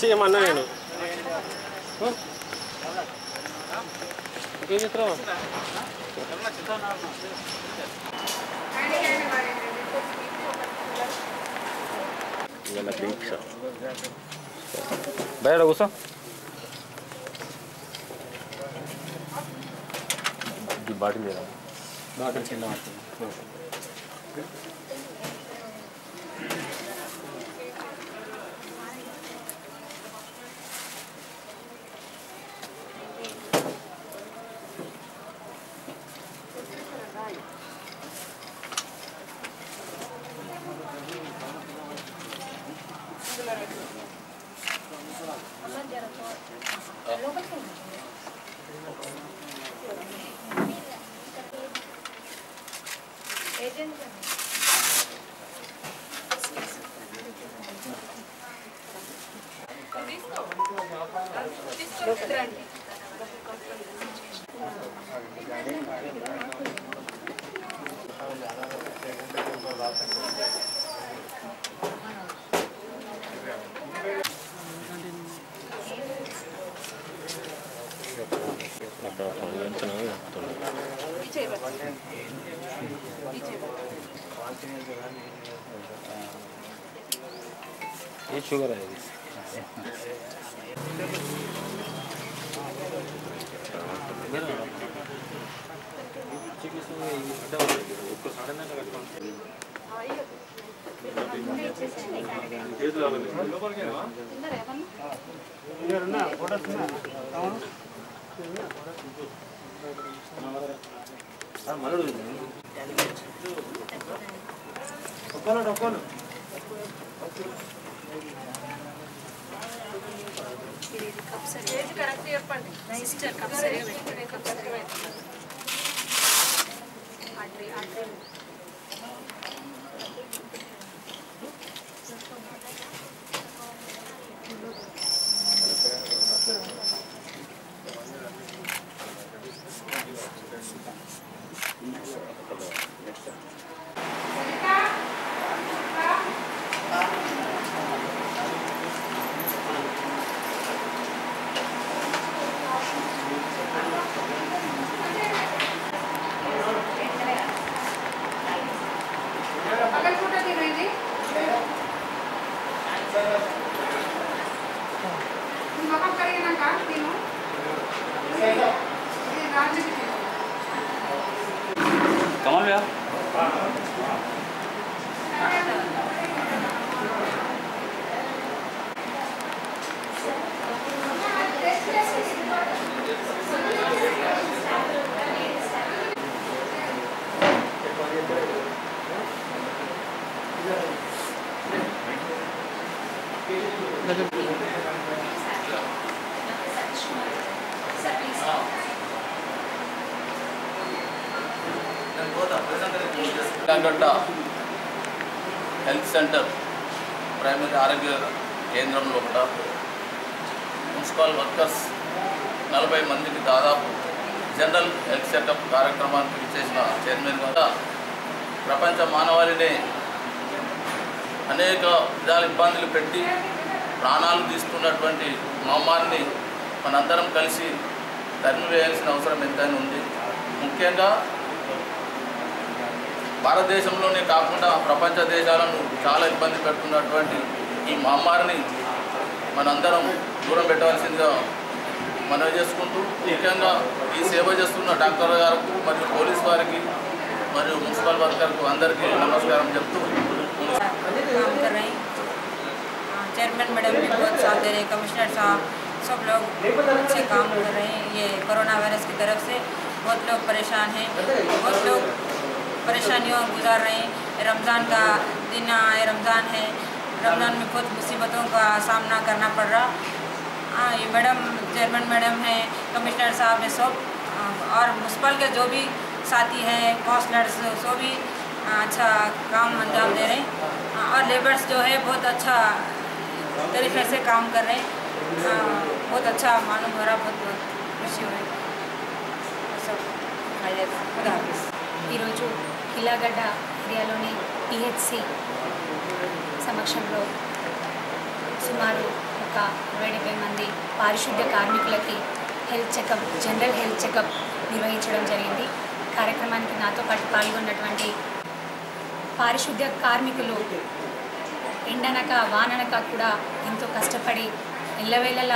చేయమన్నా నేను ఇంకేం చెప్తావా ఇవాళ దీక్ష బయట కూర్చో ఈ బాటిల్ లేదా బాటిల్ కింద అక్కడ ఎంతనో చెప్తుండే ఏ షుగర్ అది कमल भैया ఇలాగడ్డ హెల్త్ సెంటర్ ప్రైమరీ ఆరోగ్య కేంద్రంలో కూడా మున్సిపల్ వర్కర్స్ నలభై మందికి దాదాపు జనరల్ హెల్త్ చెకప్ కార్యక్రమానికి ఇచ్చేసిన చైర్మన్ కూడా ప్రపంచ మానవాళిని అనేక విధాల ఇబ్బందులు పెట్టి ప్రాణాలు తీస్తున్నటువంటి మహమ్మారిని మనందరం కలిసి తరిమివేయాల్సిన అవసరం ఎంతైనా ఉంది ముఖ్యంగా భారతదేశంలోనే కాకుండా ప్రపంచ దేశాలను చాలా ఇబ్బంది పెడుతున్నటువంటి ఈ మహమ్మారిని మనందరం దూరం పెట్టవలసిందిగా మనవి చేసుకుంటూ ముఖ్యంగా ఈ సేవ చేస్తున్న డాక్టర్ గారికి మరియు పోలీస్ వారికి మరియు మున్సిపల్ వర్కర్కు అందరికీ నమస్కారం చెప్తూ काम कर रहे हैं हाँ, चेयरमैन मैडम भी बहुत साथ दे रहे हैं कमिश्नर साहब सब लोग अच्छे काम कर रहे हैं ये कोरोना वायरस की तरफ से बहुत लोग परेशान हैं बहुत लोग परेशानियों गुजार रहे हैं रमज़ान का दिन आए रमज़ान है रमज़ान में बहुत मुसीबतों का सामना करना पड़ रहा हाँ ये मैडम चेयरमैन मैडम हैं कमिश्नर साहब ने सब हाँ, और म्यूनसिपल के जो भी साथी हैं काउंसलर्स सो भी हाँ, अच्छा काम अंजाम दे रहे हैं हाँ, और लेबर्स जो है बहुत अच्छा तरीके से काम कर रहे हैं हाँ, बहुत अच्छा मालूम हो रहा बहुत बहुत खुशी हुई सब खैरियत खुदा हाफिज़ ఈరోజు కిలాగడ్డ ఏరియాలోని పిహెచ్సి సమక్షంలో సుమారు ఒక ఇరవై డెబ్బై మంది పారిశుద్ధ్య కార్మికులకి health checkup general health checkup నిర్వహించడం జరిగింది కార్యక్రమానికి నాతో పాటు పాల్గొన్నటువంటి పారిశుద్ధ్య కార్మికులు ఎండనక వాననక కూడా ఎంతో కష్టపడి ఎల్లవేళలా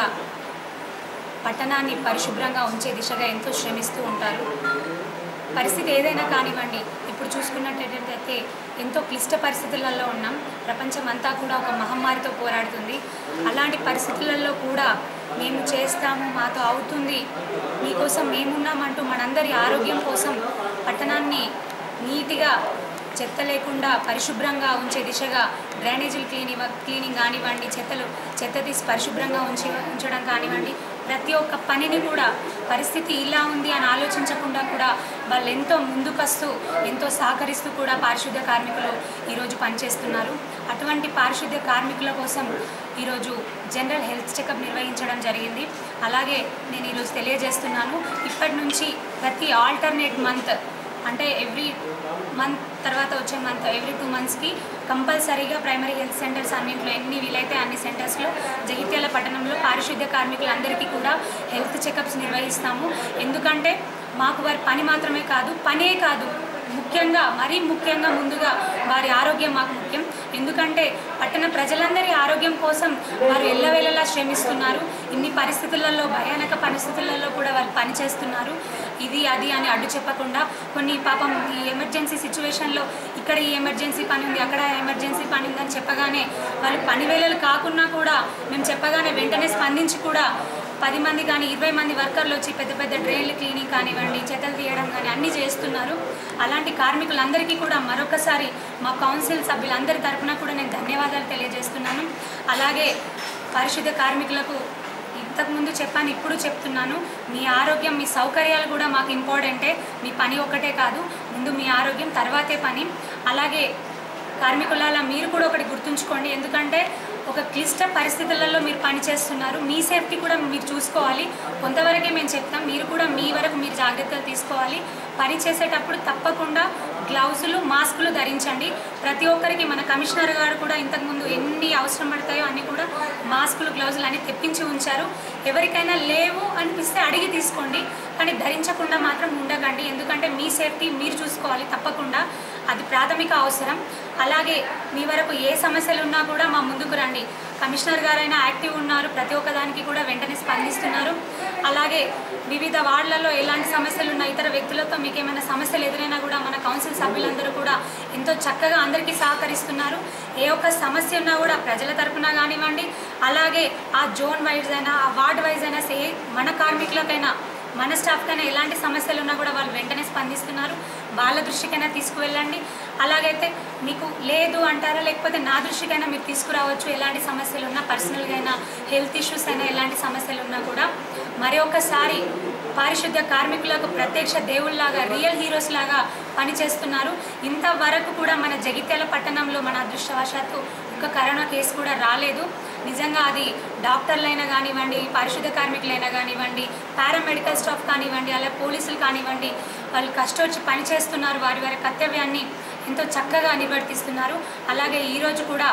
పట్టణాన్ని పరిశుభ్రంగా ఉంచే దిశగా ఎంతో శ్రమిస్తూ ఉంటారు పరిస్థితి ఏదైనా కానివ్వండి ఇప్పుడు చూసుకున్నట్టయితే ఎంతో క్లిష్ట పరిస్థితులలో ఉన్నాం ప్రపంచం అంతా కూడా ఒక మహమ్మారితో పోరాడుతుంది అలాంటి పరిస్థితులలో కూడా మేము చేస్తాము మాతో అవుతుంది మీకోసం మేమున్నామంటూ మనందరి ఆరోగ్యం కోసం పట్టణాన్ని నీట్గా చెత్త లేకుండా పరిశుభ్రంగా ఉంచే దిశగా డ్రైనేజీలు క్లీనింగ్ క్లీనింగ్ కానివ్వండి చెత్తలు చెత్త తీసి పరిశుభ్రంగా ఉంచి ఉంచడం కానివ్వండి ప్రతి ఒక్క పనిని కూడా పరిస్థితి ఇలా ఉంది అని ఆలోచించకుండా కూడా వాళ్ళు ఎంతో ముందుకొస్తూ ఎంతో సహకరిస్తూ కూడా పారిశుద్ధ్య కార్మికులు ఈరోజు పనిచేస్తున్నారు అటువంటి పారిశుద్ధ్య కార్మికుల కోసం ఈరోజు జనరల్ హెల్త్ చెకప్ నిర్వహించడం జరిగింది అలాగే నేను ఈరోజు తెలియజేస్తున్నాను ఇప్పటి నుంచి ప్రతి ఆల్టర్నేట్ మంత్ అంటే ఎవ్రీ మంత్ తర్వాత వచ్చే మంత్ ఎవ్రీ టూ మంత్స్కి కంపల్సరీగా ప్రైమరీ హెల్త్ సెంటర్స్ అన్నింటిలో ఎన్ని వీలైతే అన్ని సెంటర్స్లో జగిత్యాల పట్టణంలో పారిశుద్ధ్య కార్మికులందరికీ కూడా హెల్త్ చెకప్స్ నిర్వహిస్తాము ఎందుకంటే మాకు వారి పని మాత్రమే కాదు పనే కాదు ముఖ్యంగా మరీ ముఖ్యంగా ముందుగా వారి ఆరోగ్యం మాకు ముఖ్యం ఎందుకంటే పట్టణ ప్రజలందరి ఆరోగ్యం కోసం వారు ఎల్లవేళలా శ్రమిస్తున్నారు ఇన్ని పరిస్థితులలో భయానక పరిస్థితులలో కూడా వాళ్ళు పనిచేస్తున్నారు ఇది అది అని అడ్డు చెప్పకుండా కొన్ని పాపం ఈ ఎమర్జెన్సీ సిచ్యువేషన్లో ఇక్కడ ఈ ఎమర్జెన్సీ పని ఉంది అక్కడ ఎమర్జెన్సీ పని ఉందని చెప్పగానే వాళ్ళు పని వేళలు కాకున్నా కూడా మేము చెప్పగానే వెంటనే స్పందించి కూడా పది మంది కానీ ఇరవై మంది వర్కర్లు వచ్చి పెద్ద పెద్ద డ్రైన్లు క్లీనింగ్ కానివ్వండి చెత్తలు తీయడం కానీ అన్నీ చేస్తున్నారు అలాంటి కార్మికులందరికీ కూడా మరొకసారి మా కౌన్సిల్ సభ్యులందరి తరపున కూడా నేను ధన్యవాదాలు తెలియజేస్తున్నాను అలాగే పారిశుద్ధ్య కార్మికులకు ఇంతకుముందు చెప్పాను ఇప్పుడు చెప్తున్నాను మీ ఆరోగ్యం మీ సౌకర్యాలు కూడా మాకు ఇంపార్టెంటే మీ పని ఒక్కటే కాదు ముందు మీ ఆరోగ్యం తర్వాతే పని అలాగే కార్మికులాల మీరు కూడా ఒకటి గుర్తుంచుకోండి ఎందుకంటే ఒక క్లిష్ట పరిస్థితులలో మీరు పని చేస్తున్నారు మీ సేఫ్టీ కూడా మీరు చూసుకోవాలి కొంతవరకే మేము చెప్తాం మీరు కూడా మీ వరకు మీరు జాగ్రత్తలు తీసుకోవాలి పని చేసేటప్పుడు తప్పకుండా గ్లౌజులు మాస్కులు ధరించండి ప్రతి ఒక్కరికి మన కమిషనర్ గారు కూడా ఇంతకుముందు ఎన్ని అవసరం పడతాయో అన్ని కూడా మాస్కులు గ్లౌజులు అన్ని తెప్పించి ఉంచారు ఎవరికైనా లేవు అనిపిస్తే అడిగి తీసుకోండి కానీ ధరించకుండా మాత్రం ఉండకండి ఎందుకంటే మీ సేఫ్టీ మీరు చూసుకోవాలి తప్పకుండా అది ప్రాథమిక అవసరం అలాగే మీ వరకు ఏ సమస్యలు ఉన్నా కూడా మా ముందుకు రండి కమిషనర్ గారైనా యాక్టివ్ ఉన్నారు ప్రతి ఒక్కదానికి కూడా వెంటనే స్పందిస్తున్నారు అలాగే వివిధ వార్డులలో ఎలాంటి సమస్యలు ఉన్న ఇతర వ్యక్తులతో మీకు ఏమైనా సమస్యలు ఎదురైనా కూడా మన కౌన్సిల్ సభ్యులందరూ కూడా ఎంతో చక్కగా అందరికీ సహకరిస్తున్నారు ఏ ఒక్క సమస్య ఉన్నా కూడా ప్రజల తరపున కానివ్వండి అలాగే ఆ జోన్ వైజ్ అయినా ఆ వార్డ్ వైజ్ అయినా సే మన కార్మికులకైనా మన స్టాఫ్కైనా ఎలాంటి సమస్యలు ఉన్నా కూడా వాళ్ళు వెంటనే స్పందిస్తున్నారు వాళ్ళ దృష్టికైనా తీసుకువెళ్ళండి అలాగైతే మీకు లేదు అంటారా లేకపోతే నా దృష్టికైనా మీరు తీసుకురావచ్చు ఎలాంటి సమస్యలు ఉన్నా పర్సనల్గా అయినా హెల్త్ ఇష్యూస్ అయినా ఎలాంటి సమస్యలు ఉన్నా కూడా మరి ఒక్కసారి పారిశుద్ధ్య కార్మికులకు ప్రత్యక్ష దేవుళ్ళలాగా రియల్ హీరోస్ లాగా పనిచేస్తున్నారు ఇంతవరకు కూడా మన జగిత్యాల పట్టణంలో మన అదృష్టవశాత్తు ఒక కరోనా కేసు కూడా రాలేదు నిజంగా అది డాక్టర్లైనా కానివ్వండి పారిశుద్ధ్య కార్మికులైనా కానివ్వండి పారామెడికల్ స్టాఫ్ కానివ్వండి అలా పోలీసులు కానివ్వండి వాళ్ళు కష్టొచ్చి పని చేస్తున్నారు వారి వారి కర్తవ్యాన్ని ఎంతో చక్కగా నిర్వర్తిస్తున్నారు అలాగే ఈరోజు కూడా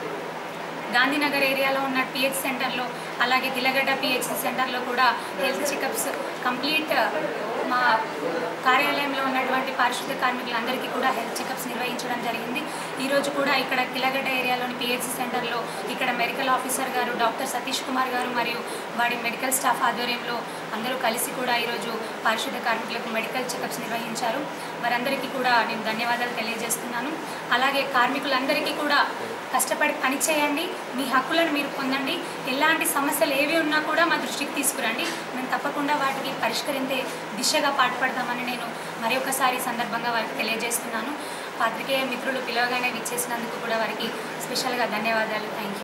గాంధీనగర్ ఏరియాలో ఉన్న పిహెచ్ సెంటర్లో అలాగే దిలగడ్డ పిహెచ్సి సెంటర్లో కూడా హెల్త్ చెకప్స్ కంప్లీట్ మా కార్యాలయంలో ఉన్నటువంటి పారిశుద్ధ్య కార్మికులందరికీ కూడా హెల్త్ చెకప్స్ నిర్వహించడం జరిగింది ఈరోజు కూడా ఇక్కడ కిలగడ్డ ఏరియాలోని పిహెచ్సి సెంటర్లో ఇక్కడ మెడికల్ ఆఫీసర్ గారు డాక్టర్ సతీష్ కుమార్ గారు మరియు వాడి మెడికల్ స్టాఫ్ ఆధ్వర్యంలో అందరూ కలిసి కూడా ఈరోజు పారిశుద్ధ్య కార్మికులకు మెడికల్ చెకప్స్ నిర్వహించారు వారందరికీ కూడా నేను ధన్యవాదాలు తెలియజేస్తున్నాను అలాగే కార్మికులందరికీ కూడా కష్టపడి పని చేయండి మీ హక్కులను మీరు పొందండి ఎలాంటి సమస్యలు ఏవి ఉన్నా కూడా మా దృష్టికి తీసుకురండి మేము తప్పకుండా వాటికి పరిష్కరించే దిశగా పాటుపడతామని నేను మరి ఒకసారి ఈ సందర్భంగా వారికి తెలియజేస్తున్నాను పాత్రికేయ మిత్రులు పిలవగానే విచ్చేసినందుకు కూడా వారికి స్పెషల్గా ధన్యవాదాలు థ్యాంక్ యూ